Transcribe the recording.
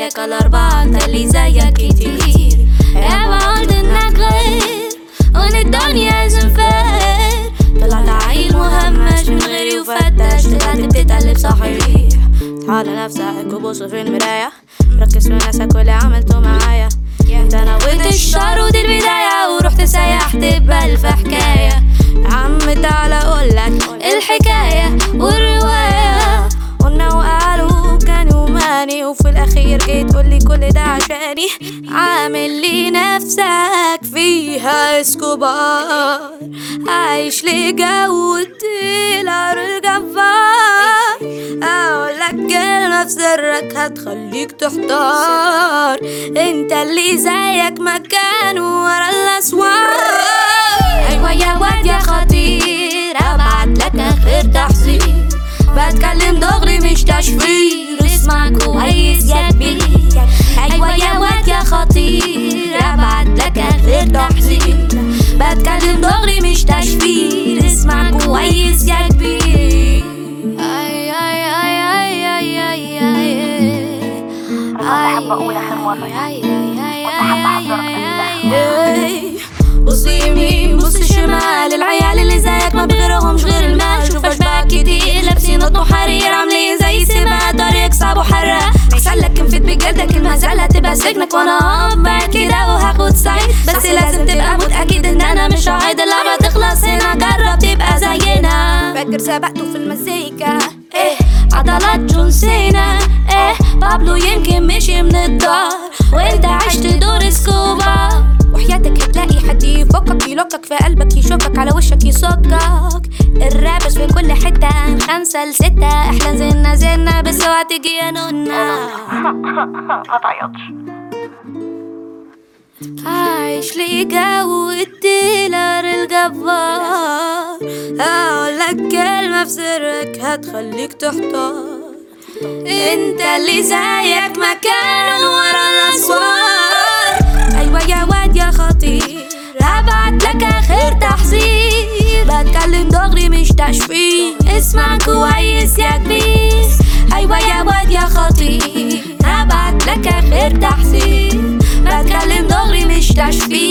عليك الأربعة انت اللي زيك كتير يا قلت انك غير وان الدنيا زنفير طلعت عيل مهمش من غيري وفتش طلعت بتتقلب صحيح تعال نفسك وبص في المراية ركز في نفسك واللي عملته معايا انت نويت الشر ودي البداية ورحت سيحت ببال في حكاية يا عم تعال اقولك الحكاية والرواية قلنا وقالوا كان يوماني وفي الاخير جيت تقولي كل ده عشاني عامل لي نفسك فيها اسكوبار عايش لجو الديلر الجبار اقولك كلمة في سرك هتخليك تحتار انت اللي زيك مكان ورا الاسوار ايوه يا واد يا خطير ابعت لك اخر تحذير بتكلم دغري مش تشفير اسمع كويس يا كبير ايوه يا واد يا خطير ابعت لك اخر تحذير بتكلم دغري مش تشفير اسمع كويس يا كبير اي اي اي اي اي اي اي حابة أقول آخر مرة اي بص يمين بص شمال العيال اللي زيك ما بغيرهمش غير المال شوف اشباح كتير لابسين قطن حرير عاملين زي سباق طريق صعب وحراق احسن لك كنفت بجلدك المهزلة هتبقى سجنك وانا هقف معاك كده وهاخد سعيد بس لازم تبقى متأكد ان انا مش هعيد اللعبة تخلص هنا جرب تبقى زينا فاكر سبقته في المزيكا ايه عضلات جون سينا ايه بابلو يمكن مشي من الدار وانت عشت دور سكوبا وحياتك هتلاقي حد يفكك يلوكك في قلبك يشوفك على وشك يصكك الرابس في كل حتة من خمسة لستة احنا زلنا زلنا بس اوعى تجي يا نونا ما تعيطش عايش لي جو الديلر الجبار اقولك كلمة في سرك هتخليك تحتار انت اللي زيك مكان ورا الاسوار ايوه يا واد يا خطير هبعت لك اخر تحذير بتكلم دغري مش تشفير اسمع كويس يا كبير ايوه يا واد يا خطير هبعت لك اخر تحذير بتكلم دغري مش تشفير